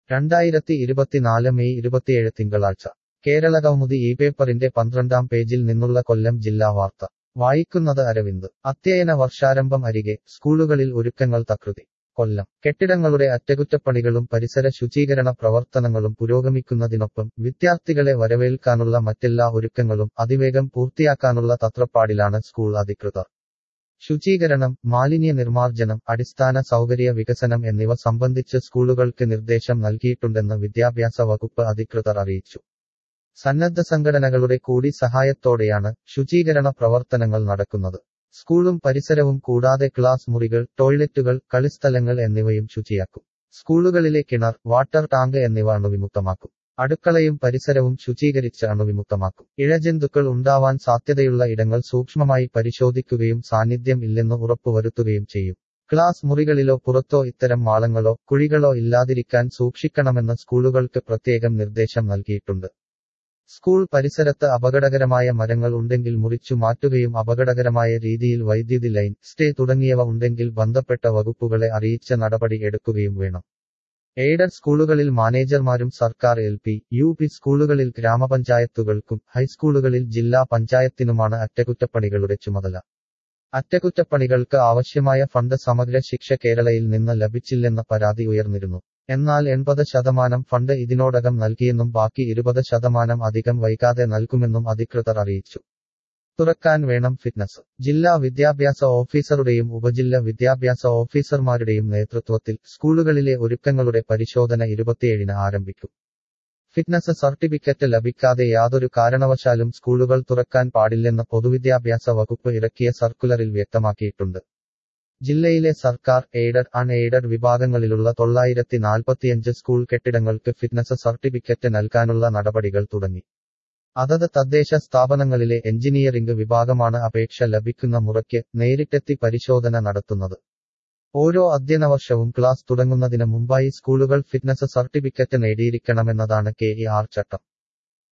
രണ്ടായിരത്തി ഇരുപത്തിനാല് മെയ് ഇരുപത്തിയേഴ് തിങ്കളാഴ്ച കേരള കൗമുദി ഈ പേപ്പറിന്റെ പന്ത്രണ്ടാം പേജിൽ നിന്നുള്ള കൊല്ലം ജില്ലാ വാർത്ത വായിക്കുന്നത് അരവിന്ദ് അധ്യയന വർഷാരംഭം അരികെ സ്കൂളുകളിൽ ഒരുക്കങ്ങൾ തകൃതി കൊല്ലം കെട്ടിടങ്ങളുടെ അറ്റകുറ്റപ്പണികളും പരിസര ശുചീകരണ പ്രവർത്തനങ്ങളും പുരോഗമിക്കുന്നതിനൊപ്പം വിദ്യാർത്ഥികളെ വരവേൽക്കാനുള്ള മറ്റെല്ലാ ഒരുക്കങ്ങളും അതിവേഗം പൂർത്തിയാക്കാനുള്ള തത്രപ്പാടിലാണ് സ്കൂൾ അധികൃതർ ശുചീകരണം മാലിന്യ നിർമ്മാർജ്ജനം അടിസ്ഥാന സൗകര്യ വികസനം എന്നിവ സംബന്ധിച്ച് സ്കൂളുകൾക്ക് നിർദ്ദേശം നൽകിയിട്ടുണ്ടെന്ന് വിദ്യാഭ്യാസ വകുപ്പ് അധികൃതർ അറിയിച്ചു സന്നദ്ധ സംഘടനകളുടെ കൂടി സഹായത്തോടെയാണ് ശുചീകരണ പ്രവർത്തനങ്ങൾ നടക്കുന്നത് സ്കൂളും പരിസരവും കൂടാതെ ക്ലാസ് മുറികൾ ടോയ്ലറ്റുകൾ കളിസ്ഥലങ്ങൾ എന്നിവയും ശുചിയാക്കും സ്കൂളുകളിലെ കിണർ വാട്ടർ ടാങ്ക് എന്നിവ അണുവിമുക്തമാക്കും അടുക്കളയും പരിസരവും ശുചീകരിച്ച് അണുവിമുക്തമാക്കും ഇഴജന്തുക്കൾ ഉണ്ടാവാൻ സാധ്യതയുള്ള ഇടങ്ങൾ സൂക്ഷ്മമായി പരിശോധിക്കുകയും സാന്നിധ്യം ഇല്ലെന്ന് ഉറപ്പുവരുത്തുകയും ചെയ്യും ക്ലാസ് മുറികളിലോ പുറത്തോ ഇത്തരം മാളങ്ങളോ കുഴികളോ ഇല്ലാതിരിക്കാൻ സൂക്ഷിക്കണമെന്ന് സ്കൂളുകൾക്ക് പ്രത്യേകം നിർദ്ദേശം നൽകിയിട്ടുണ്ട് സ്കൂൾ പരിസരത്ത് അപകടകരമായ മരങ്ങൾ ഉണ്ടെങ്കിൽ മുറിച്ചു മാറ്റുകയും അപകടകരമായ രീതിയിൽ വൈദ്യുതി ലൈൻ സ്റ്റേ തുടങ്ങിയവ ഉണ്ടെങ്കിൽ ബന്ധപ്പെട്ട വകുപ്പുകളെ അറിയിച്ച നടപടി എടുക്കുകയും വേണം എയ്ഡഡ് സ്കൂളുകളിൽ മാനേജർമാരും സർക്കാർ എൽ പി യു പി സ്കൂളുകളിൽ ഗ്രാമപഞ്ചായത്തുകൾക്കും ഹൈസ്കൂളുകളിൽ ജില്ലാ പഞ്ചായത്തിനുമാണ് അറ്റകുറ്റപ്പണികളുടെ ചുമതല അറ്റകുറ്റപ്പണികൾക്ക് ആവശ്യമായ ഫണ്ട് സമഗ്ര ശിക്ഷ കേരളയിൽ നിന്ന് ലഭിച്ചില്ലെന്ന പരാതി ഉയർന്നിരുന്നു എന്നാൽ എൺപത് ശതമാനം ഫണ്ട് ഇതിനോടകം നൽകിയെന്നും ബാക്കി ഇരുപത് ശതമാനം അധികം വൈകാതെ നൽകുമെന്നും അധികൃതർ അറിയിച്ചു തുറക്കാൻ വേണം ഫിറ്റ്നസ് ജില്ലാ വിദ്യാഭ്യാസ ഓഫീസറുടെയും ഉപജില്ല വിദ്യാഭ്യാസ ഓഫീസർമാരുടെയും നേതൃത്വത്തിൽ സ്കൂളുകളിലെ ഒരുക്കങ്ങളുടെ പരിശോധന ഇരുപത്തിയേഴിന് ആരംഭിക്കും ഫിറ്റ്നസ് സർട്ടിഫിക്കറ്റ് ലഭിക്കാതെ യാതൊരു കാരണവശാലും സ്കൂളുകൾ തുറക്കാൻ പാടില്ലെന്ന് പൊതുവിദ്യാഭ്യാസ വകുപ്പ് ഇറക്കിയ സർക്കുലറിൽ വ്യക്തമാക്കിയിട്ടുണ്ട് ജില്ലയിലെ സർക്കാർ എയ്ഡഡ് അൺ എയ്ഡഡ് വിഭാഗങ്ങളിലുള്ള തൊള്ളായിരത്തി നാൽപ്പത്തിയഞ്ച് സ്കൂൾ കെട്ടിടങ്ങൾക്ക് ഫിറ്റ്നസ് സർട്ടിഫിക്കറ്റ് നൽകാനുള്ള നടപടികൾ തുടങ്ങി അതത് തദ്ദേശ സ്ഥാപനങ്ങളിലെ എഞ്ചിനീയറിംഗ് വിഭാഗമാണ് അപേക്ഷ ലഭിക്കുന്ന മുറയ്ക്ക് നേരിട്ടെത്തി പരിശോധന നടത്തുന്നത് ഓരോ അധ്യയന വർഷവും ക്ലാസ് തുടങ്ങുന്നതിന് മുമ്പായി സ്കൂളുകൾ ഫിറ്റ്നസ് സർട്ടിഫിക്കറ്റ് നേടിയിരിക്കണമെന്നതാണ് കെ ഇ ആർ ചട്ടം